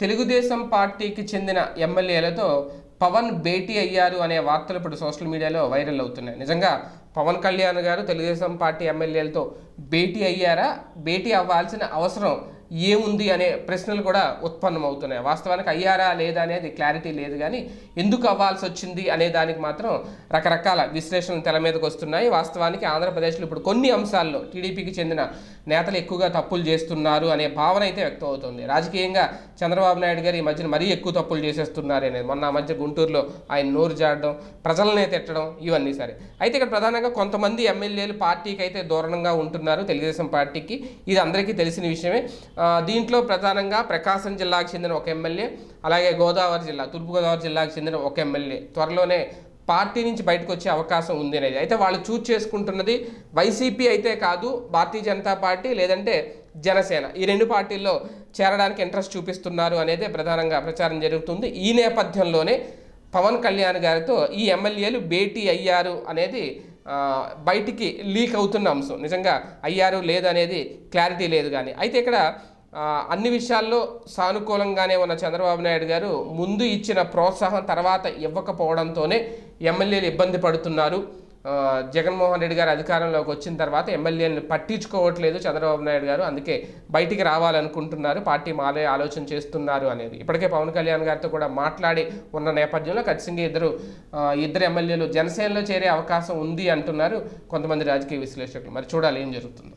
తెలుగుదేశం పార్టీకి చెందిన ఎమ్మెల్యేలతో పవన్ భేటీ అయ్యారు అనే వార్తలు ఇప్పుడు సోషల్ మీడియాలో వైరల్ అవుతున్నాయి నిజంగా పవన్ కళ్యాణ్ గారు తెలుగుదేశం పార్టీ ఎమ్మెల్యేలతో భేటీ అయ్యారా భేటీ అవ్వాల్సిన అవసరం ఏముంది అనే ప్రశ్నలు కూడా ఉత్పన్నమవుతున్నాయి వాస్తవానికి అయ్యారా లేదా అనేది క్లారిటీ లేదు కానీ ఎందుకు అవ్వాల్సి వచ్చింది అనే దానికి మాత్రం రకరకాల విశ్లేషణలు తెల మీదకి వస్తున్నాయి వాస్తవానికి ఆంధ్రప్రదేశ్లో ఇప్పుడు కొన్ని అంశాల్లో టీడీపీకి చెందిన నేతలు ఎక్కువగా తప్పులు చేస్తున్నారు అనే భావన అయితే వ్యక్తం అవుతుంది రాజకీయంగా చంద్రబాబు నాయుడు గారు ఈ మధ్యన మరీ ఎక్కువ తప్పులు చేసేస్తున్నారు అనేది మొన్న ఆ మధ్య గుంటూరులో ఆయన నోరు జాడడం ప్రజలనే తిట్టడం ఇవన్నీ సరే అయితే ఇక్కడ ప్రధానంగా కొంతమంది ఎమ్మెల్యేలు పార్టీకి అయితే దూరంగా ఉంటున్నారు తెలుగుదేశం పార్టీకి ఇది అందరికీ తెలిసిన విషయమే ఆ, దీంట్లో ప్రధానంగా ప్రకాశం జిల్లాకు చెందిన ఒక ఎమ్మెల్యే అలాగే గోదావరి జిల్లా తూర్పుగోదావరి జిల్లాకు చెందిన ఒక ఎమ్మెల్యే త్వరలోనే పార్టీ నుంచి బయటకు వచ్చే అవకాశం ఉంది అనేది అయితే వాళ్ళు చూజ్ చేసుకుంటున్నది వైసీపీ అయితే కాదు భారతీయ జనతా పార్టీ లేదంటే జనసేన ఈ రెండు పార్టీల్లో చేరడానికి ఇంట్రెస్ట్ చూపిస్తున్నారు అనేది ప్రధానంగా ప్రచారం జరుగుతుంది ఈ నేపథ్యంలోనే పవన్ కళ్యాణ్ గారితో ఈ ఎమ్మెల్యేలు భేటీ అయ్యారు అనేది ఆ, బయటికి లీక్ అవుతున్న అంశం నిజంగా అయ్యారు లేదనేది క్లారిటీ లేదు కానీ అయితే ఇక్కడ ఆ, అన్ని విషయాల్లో సానుకూలంగానే ఉన్న చంద్రబాబు నాయుడు గారు ముందు ఇచ్చిన ప్రోత్సాహం తర్వాత ఇవ్వకపోవడంతోనే ఎమ్మెల్యేలు ఇబ్బంది పడుతున్నారు ఆ, జగన్మోహన్ రెడ్డి గారు అధికారంలోకి వచ్చిన తర్వాత ఎమ్మెల్యేలను పట్టించుకోవట్లేదు చంద్రబాబు నాయుడు గారు అందుకే బయటికి రావాలనుకుంటున్నారు పార్టీ మాలే ఆలోచన చేస్తున్నారు అనేది ఇప్పటికే పవన్ కళ్యాణ్ గారితో కూడా మాట్లాడి ఉన్న నేపథ్యంలో ఖచ్చితంగా ఇద్దరు ఆ, ఇద్దరు ఎమ్మెల్యేలు జనసేనలో చేరే అవకాశం ఉంది అంటున్నారు కొంతమంది రాజకీయ విశ్లేషకులు మరి చూడాలి ఏం జరుగుతుందో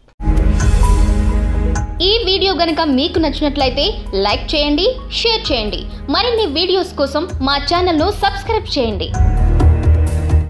ఈ వీడియో గనుక మీకు నచ్చినట్లయితే లైక్ చేయండి షేర్ చేయండి మరిన్ని వీడియోస్ కోసం మా ఛానల్ను సబ్స్క్రైబ్ చేయండి